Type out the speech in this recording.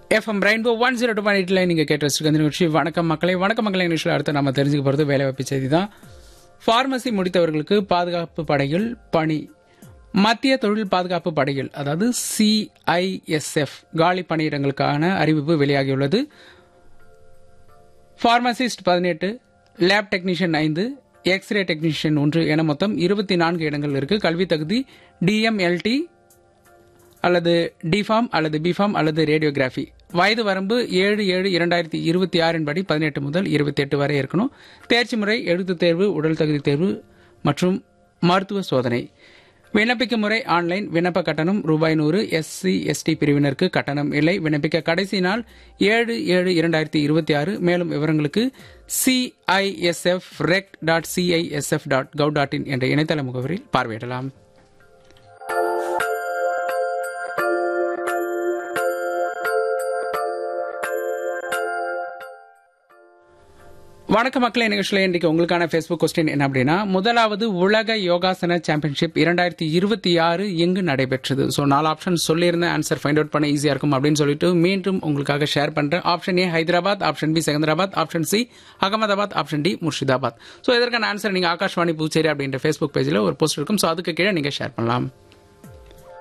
FM rainbow one zero two point எயிட்ல நீங்கள் கேட்டு வச்சிருக்க இந்த நிகழ்ச்சி வணக்கம் மக்களே வணக்கம் மக்களே நிகழ்ச்சியில் அடுத்து நம்ம தெரிஞ்சுக்க போகிறது வேலைவாய்ப்பு செய்தி தான் ஃபார்மசி முடித்தவர்களுக்கு பாதுகாப்பு படையில் பணி மத்திய தொழில் பாதுகாப்பு படையில் அதாவது சிஐஎஸ்எஃப் காலி பணியிடங்களுக்கான அறிவிப்பு வெளியாகியுள்ளது ஃபார்மசிஸ்ட் பதினெட்டு லேப் டெக்னீஷியன் ஐந்து எக்ஸ்ரே டெக்னீஷியன் ஒன்று என மொத்தம் இருபத்தி நான்கு இடங்கள் இருக்கு கல்வி தகுதி டிஎம்எல்டி அல்லது டிஃபார்ம் அல்லது பிஃபார்ம் அல்லது ரேடியோகிராஃபி வயது வரம்பு ஏழு ஏழு இரண்டாயிரத்தி இருபத்தி ஆறின் படி பதினெட்டு முதல் இருபத்தி எட்டு வரை இருக்கணும் தேர்ச்சி முறை எழுத்துத் தேர்வு உடல் தகுதி தேர்வு மற்றும் மருத்துவ சோதனை விண்ணப்பிக்க முறை ஆன்லைன் விண்ணப்ப கட்டணம் ரூபாய் நூறு எஸ்சி எஸ்டி பிரிவினருக்கு கட்டணம் இல்லை விண்ணப்பிக்க கடைசி நாள் ஏழு ஏழு இரண்டாயிரத்தி இருபத்தி ஆறு மேலும் விவரங்களுக்கு CISF rec dot CISF dot gov dot in என்ற இணையதள முகவரியில் பார்வையிடலாம் வணக்க மக்களே நிகழ்ச்சியில் இன்றைக்கு உங்களுக்கான ஃபேஸ்புக் கொஸ்டின் என்ன அப்படின்னா முதலாவது உலக யோகாசன சாம்பியன்ஷிப் இரண்டாயிரத்தி இருபத்தி ஆறு எங்கு நடைபெற்றது ஸோ நாலு ஆப்ஷன் சொல்லியிருந்தேன் ஆன்சர் ஃபைண்ட் அவுட் பண்ண ஈஸியாக இருக்கும் அப்படின்னு சொல்லிட்டு மீண்டும் உங்களுக்காக ஷேர் பண்ணுறேன் option A Hyderabad option B Secunderabad option C Ahmedabad option D Murshidabad so இதற்கான ஆன்சர் நீங்கள் ஆகாஷ்வாணி புதுச்சேரி அப்படின்ற ஃபேஸ்புக் பேஜில் ஒரு போஸ்ட் இருக்கும் ஸோ அதுக்கு கீழே நீங்கள் ஷேர் பண்ணலாம்